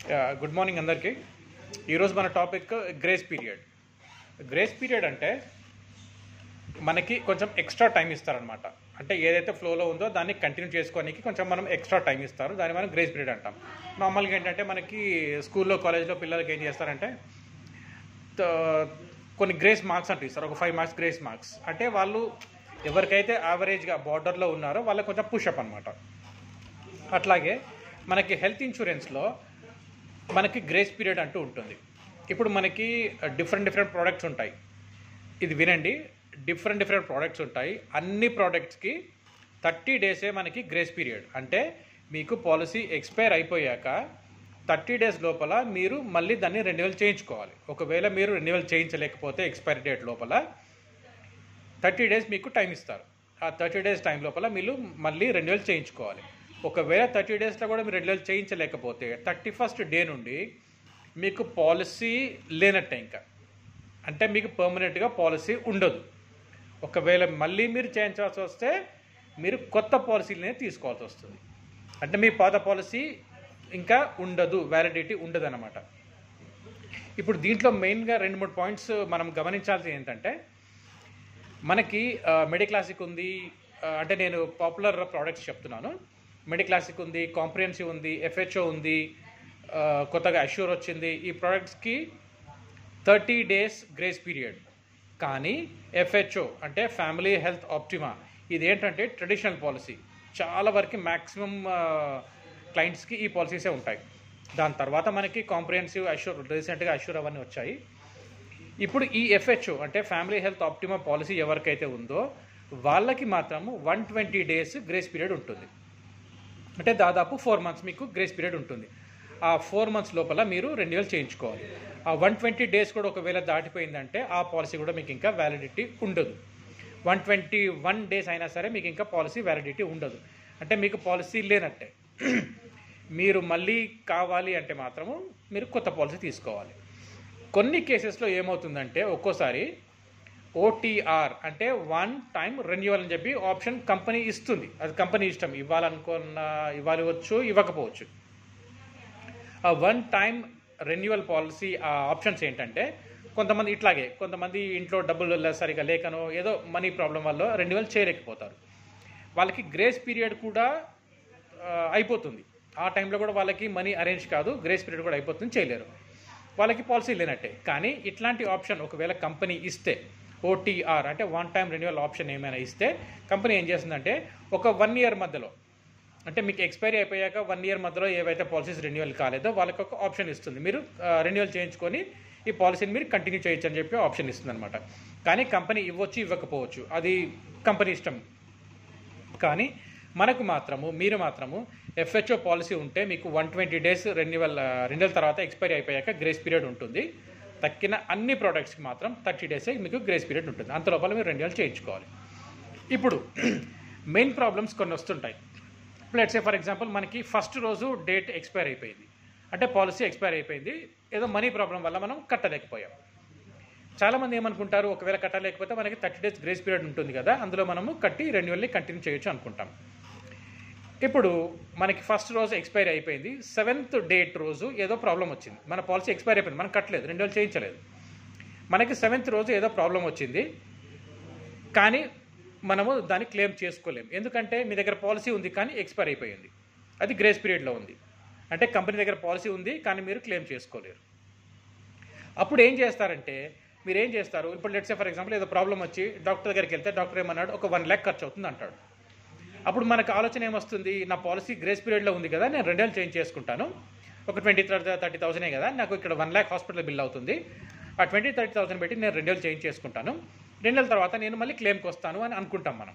good morning అందరికీ ఈరోజు మన topic grace period grace period అంటే మనకి కొంచెం ఎక్స్ట్రా టైం ఇస్తారనమాట అంటే ఏదైతే ఫ్లోలో ఉందో దాన్ని కంటిన్యూ చేసుకోనికి కొంచెం మనం ఎక్స్ట్రా టైం ఇస్తారు దాన్ని మనం గ్రేస్ పీరియడ్ అంటాం నార్మల్గా ఏంటంటే మనకి స్కూల్లో కాలేజ్లో పిల్లలకి ఏం చేస్తారంటే త- కొన్ని గ్రేస్ మార్క్స్ అంటూ ఇస్తారు ఒక ఫైవ్ మార్క్స్ గ్రేస్ మార్క్స్ అంటే వాళ్ళు ఎవరికైతే యావరేజ్గా బార్డర్లో ఉన్నారో వాళ్ళకి కొంచెం పుషప్ అనమాట అట్లాగే మనకి హెల్త్ ఇన్సూరెన్స్లో మనకి గ్రేస్ పీరియడ్ అంటూ ఉంటుంది ఇప్పుడు మనకి డిఫరెంట్ డిఫరెంట్ ప్రోడక్ట్స్ ఉంటాయి ఇది వినండి డిఫరెంట్ డిఫరెంట్ ప్రోడక్ట్స్ ఉంటాయి అన్ని ప్రోడక్ట్స్కి థర్టీ డేసే మనకి గ్రేస్ పీరియడ్ అంటే మీకు పాలసీ ఎక్స్పైర్ అయిపోయాక థర్టీ డేస్ లోపల మీరు మళ్ళీ దాన్ని రెన్యువల్ చేయించుకోవాలి ఒకవేళ మీరు రెన్యువల్ చేయించలేకపోతే ఎక్స్పైరీ డేట్ లోపల థర్టీ డేస్ మీకు టైం ఇస్తారు ఆ థర్టీ డేస్ టైం లోపల మీరు మళ్ళీ రెన్యువల్ చేయించుకోవాలి ఒకవేళ థర్టీ డేస్లో కూడా మీరు రెన్యువల్ చేయించలేకపోతే థర్టీ ఫస్ట్ డే నుండి మీకు పాలసీ లేనట్టే ఇంకా అంటే మీకు పర్మనెంట్గా పాలసీ ఉండదు ఒకవేళ మళ్ళీ మీరు చేయించాల్సి వస్తే మీరు కొత్త పాలసీలనే తీసుకోవాల్సి వస్తుంది అంటే మీ పాత పాలసీ ఇంకా ఉండదు వ్యాలిడిటీ ఉండదు అనమాట ఇప్పుడు దీంట్లో మెయిన్గా రెండు మూడు పాయింట్స్ మనం గమనించాల్సింది ఏంటంటే మనకి మెడిక్లాసిక్ ఉంది ఆ, అంటే నేను పాపులర్ ప్రోడక్ట్స్ చెప్తున్నాను మెడిక్లాసిక్ ఉంది కాంప్రిహెన్సివ్ ఉంది ఎఫ్హెచ్ఓ ఉంది ఆ, కొత్తగా అష్యూర్ వచ్చింది ఈ ప్రోడక్ట్స్కి థర్టీ డేస్ గ్రేస్ పీరియడ్ కానీ ఎఫ్హెచ్ఓ అంటే ఫ్యామిలీ హెల్త్ ఆప్టిమా ఇది ఏంటంటే ట్రెడిషనల్ పాలసీ చాలా వరకు మ్యాక్సిమం క్లయింట్స్కి ఈ పాలసీసే ఉంటాయి దాని తర్వాత మనకి కాంప్రిహెన్సివ్ అష్యూర్ రీసెంట్గా అష్యూర్ అవన్నీ వచ్చాయి ఇప్పుడు ఈ ఎఫ్హెచ్ఓ అంటే ఫ్యామిలీ హెల్త్ ఆప్టిమా పాలసీ ఎవరికైతే ఉందో వాళ్ళకి మాత్రము one twenty days grace period ఉంటుంది అంటే దాదాపు ఫోర్ మంత్స్ మీకు గ్రేస్ పీరియడ్ ఉంటుంది ఆ ఫోర్ మంత్స్ లోపల మీరు రెన్యువల్ చేయించుకోవాలి ఆ వన్ ట్వంటీ డేస్ కూడా ఒకవేళ దాటిపోయిందంటే ఆ పాలసీ కూడా మీకు ఇంకా వ్యాలిడిటీ ఉండదు వన్ ట్వంటీ వన్ డేస్ అయినా సరే మీకు ఇంకా పాలసీ వ్యాలిడిటీ ఉండదు అంటే మీకు పాలసీ లేనట్టే మీరు మళ్ళీ కావాలి అంటే మాత్రము మీరు కొత్త పాలసీ తీసుకోవాలి కొన్ని కేసెస్లో ఏమవుతుందంటే ఒక్కోసారి ఓటీఆర్ అంటే వన్ టైం రెన్యువల్ అని చెప్పి ఆప్షన్ కంపెనీ ఇస్తుంది అది కంపెనీ ఇష్టం ఇవ్వాలనుకున్న ఇవ్వవచ్చు ఇవ్వకపోవచ్చు ఆ వన్ టైం రెన్యువల్ పాలసీ ఆ ఆప్షన్స్ ఏంటంటే కొంతమంది ఇట్లాగే కొంతమంది ఇంట్లో డబ్బులు లే- సరిగా లేకనో ఏదో మనీ ప్రాబ్లం వల్ల రెన్యువల్ చేయలేకపోతారు వాళ్ళకి గ్రేస్ పీరియడ్ కూడా ఆ, అయిపోతుంది ఆ టైంలో కూడా వాళ్ళకి మనీ అరేంజ్ కాదు గ్రేస్ పీరియడ్ కూడా అయిపోతుంది చేయలేరు వాళ్ళకి పాలసీ లేనట్టే కానీ ఇట్లాంటి ఆప్షన్ ఒకవేళ కంపెనీ ఇస్తే ఓటీఆర్ అంటే వన్ టైం రెన్యువల్ ఆప్షన్ ఏమైనా ఇస్తే కంపెనీ ఏం చేస్తుందంటే ఒక వన్ ఇయర్ మధ్యలో అంటే మీకు ఎక్స్పైరీ అయిపోయాక వన్ ఇయర్ మధ్యలో ఏవైతే పాలసీస్ రెన్యువల్ కాలేదో వాళ్ళకి ఒక ఆప్షన్ ఇస్తుంది మీరు రెన్యువల్ చేయించుకొని ఈ పాలసీని మీరు కంటిన్యూ చేయొచ్చు అని చెప్పి ఆప్షన్ ఇస్తుంది అనమాట కానీ కంపెనీ ఇవ్వచ్చు ఇవ్వకపోవచ్చు అది కంపెనీ ఇష్టం కానీ మనకు మాత్రము మీరు మాత్రము ఎఫ్హెచ్ఓ పాలసీ ఉంటే మీకు one twenty days renewal renewal తర్వాత ఎక్స్పైరీ అయిపోయాక గ్రేస్ పీరియడ్ ఉంటుంది తక్కిన అన్ని ప్రోడక్ట్స్కి మాత్రం థర్టీ డేసే మీకు గ్రేస్ పీరియడ్ ఉంటుంది అంత లోపల మీరు రెన్యువల్ చేయించుకోవాలి ఇప్పుడు మెయిన్ ప్రాబ్లమ్స్ కొన్ని వస్తుంటాయి ఇప్పుడు లెట్సే ఫర్ ఎగ్జాంపుల్ మనకి ఫస్ట్ రోజు డేట్ ఎక్స్పైర్ అయిపోయింది అంటే పాలసీ ఎక్స్పైర్ అయిపోయింది ఏదో మనీ ప్రాబ్లం వల్ల మనం కట్టలేకపోయాం చాలామంది ఏమనుకుంటారు ఒకవేళ కట్టలేకపోతే మనకి థర్టీ డేస్ గ్రేస్ పీరియడ్ ఉంటుంది కదా అందులో మనము కట్టి రెన్యువల్ని కంటిన్యూ చేయొచ్చు అనుకుంటాం ఇప్పుడు మనకి ఫస్ట్ రోజు ఎక్స్పైర్ అయిపోయింది సెవెంత్ డేట్ రోజు ఏదో ప్రాబ్లం వచ్చింది మన పాలసీ ఎక్స్పైర్ అయిపోయింది మనం కట్టలేదు రెన్యువల్ చేయించలేదు మనకి సెవెంత్ రోజు ఏదో ప్రాబ్లం వచ్చింది కానీ మనము దాన్ని క్లెయిమ్ చేసుకోలేము ఎందుకంటే మీ దగ్గర పాలసీ ఉంది కానీ ఎక్స్పైర్ అయిపోయింది అది గ్రేస్ పీరియడ్లో ఉంది అంటే కంపెనీ దగ్గర పాలసీ ఉంది కానీ మీరు క్లెయిమ్ చేసుకోలేరు అప్పుడు ఏం చేస్తారంటే మీరు ఏం చేస్తారు ఇప్పుడు లెట్సే ఫర్ ఎగ్జాంపుల్ ఏదో ప్రాబ్లం వచ్చి డాక్టర్ దగ్గరికి వెళ్తే డాక్టర్ ఏమన్నాడు ఒక వన్ ల్యాక్ ఖర్చు అవుతుంది అంటాడు అప్పుడు మనకు ఆలోచన ఏమొస్తుంది నా పాలసీ గ్రేస్ పీరియడ్లో ఉంది కదా నేను రెండేళ్ళు చేంజ్ చేసుకుంటాను ఒక ట్వంటీ థర్టీ థౌసండే కదా నాకు ఇక్కడ వన్ ల్యాక్ హాస్పిటల్ బిల్ అవుతుంది ఆ ట్వంటీ థర్టీ థౌసండ్ పెట్టి నేను రెండేళ్ళు చేంజ్ చేసుకుంటాను రెండేళ్ళ తర్వాత నేను మళ్ళీ క్లెయిమ్కి వస్తాను అని అనుకుంటాం మనం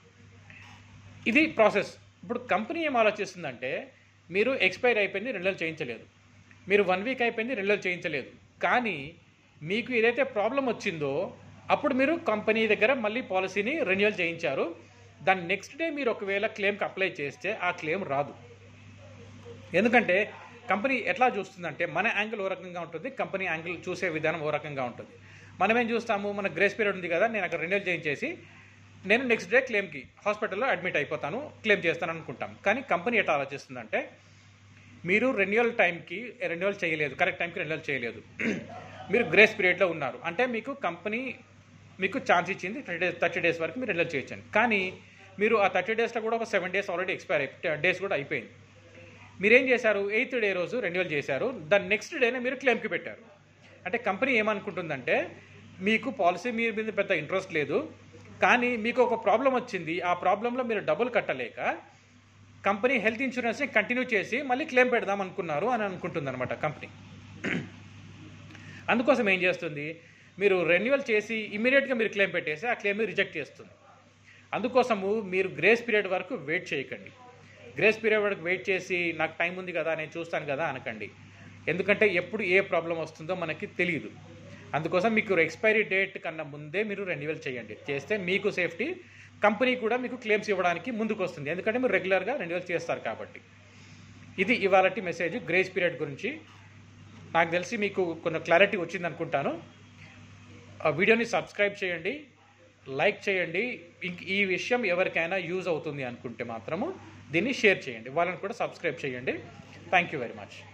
ఇది ప్రాసెస్ ఇప్పుడు కంపెనీ ఏం ఆలోచిస్తుందంటే మీరు ఎక్స్పైర్ అయిపోయింది రెండు నెలలు చేయించలేదు మీరు వన్ వీక్ అయిపోయింది రెండు నెలలు చేయించలేదు కానీ మీకు ఏదైతే ప్రాబ్లం వచ్చిందో అప్పుడు మీరు కంపెనీ దగ్గర మళ్ళీ పాలసీని రెన్యువల్ చేయించారు దాని నెక్స్ట్ డే మీరు ఒకవేళ క్లెయిమ్కి అప్లై చేస్తే ఆ క్లెయిమ్ రాదు ఎందుకంటే కంపెనీ ఎట్లా చూస్తుందంటే మన యాంగిల్ ఓ రకంగా ఉంటుంది కంపెనీ యాంగిల్ చూసే విధానం ఓ రకంగా ఉంటుంది మనం ఏం చూస్తాము మన గ్రేస్ పీరియడ్ ఉంది కదా నేను అక్కడ రెన్యువల్ చేయించేసి నేను నెక్స్ట్ డే క్లెయిమ్కి హాస్పిటల్లో అడ్మిట్ అయిపోతాను క్లెయిమ్ చేస్తాను అనుకుంటాం కానీ కంపెనీ ఎట్లా ఆలోచిస్తుందంటే మీరు రెన్యువల్ టైంకి రెన్యువల్ చేయలేదు కరెక్ట్ టైంకి రెన్యువల్ చేయలేదు మీరు గ్రేస్ పీరియడ్లో ఉన్నారు అంటే మీకు కంపెనీ మీకు ఛాన్స్ ఇచ్చింది థర్టీ డేస్ థర్టీ డేస్ వరకు మీరు రెన్యువల్ చేయొచ్చండి కానీ మీరు ఆ థర్టీ డేస్లో కూడా ఒక సెవెన్ డేస్ ఆల్రెడీ ఎక్స్పైర్ అయిపోయి డేస్ కూడా అయిపోయింది మీరేం చేశారు ఎయిత్ డే రోజు రెన్యువల్ చేశారు దాని నెక్స్ట్ డేనే మీరు క్లెయిమ్కి పెట్టారు అంటే కంపెనీ ఏమనుకుంటుందంటే మీకు పాలసీ మీ మీద పెద్ద ఇంట్రెస్ట్ లేదు కానీ మీకు ఒక ప్రాబ్లం వచ్చింది ఆ ప్రాబ్లంలో మీరు డబ్బులు కట్టలేక కంపెనీ హెల్త్ ఇన్సూరెన్స్ని కంటిన్యూ చేసి మళ్ళీ క్లెయిమ్ పెడదాం అనుకున్నారు అని అనుకుంటుంది అనమాట కంపెనీ అందుకోసం ఏం చేస్తుంది మీరు రెన్యువల్ చేసి ఇమీడియట్గా మీరు క్లెయిమ్ పెట్టేసి ఆ క్లెయిమ్ రిజెక్ట్ చేస్తుంది అందుకోసము మీరు గ్రేస్ పీరియడ్ వరకు వెయిట్ చేయకండి గ్రేస్ పీరియడ్ వరకు వెయిట్ చేసి నాకు టైం ఉంది కదా నేను చూస్తాను కదా అనకండి ఎందుకంటే ఎప్పుడు ఏ ప్రాబ్లం వస్తుందో మనకి తెలియదు అందుకోసం మీకు ఎక్స్పైరీ డేట్ కన్నా ముందే మీరు రెన్యువల్ చేయండి చేస్తే మీకు సేఫ్టీ కంపెనీ కూడా మీకు క్లెయిమ్స్ ఇవ్వడానికి ముందుకు వస్తుంది ఎందుకంటే మీరు రెగ్యులర్గా రెన్యువల్ చేస్తారు కాబట్టి ఇది ఇవాళ మెసేజ్ గ్రేస్ పీరియడ్ గురించి నాకు తెలిసి మీకు కొంచెం క్లారిటీ వచ్చింది అనుకుంటాను ఆ వీడియోని సబ్స్క్రైబ్ చేయండి లైక్ చేయండి ఇంక ఈ విషయం ఎవరికైనా యూజ్ అవుతుంది అనుకుంటే మాత్రము దీన్ని షేర్ చేయండి వాళ్ళని కూడా సబ్స్క్రైబ్ చేయండి థ్యాంక్ యూ వెరీ మచ్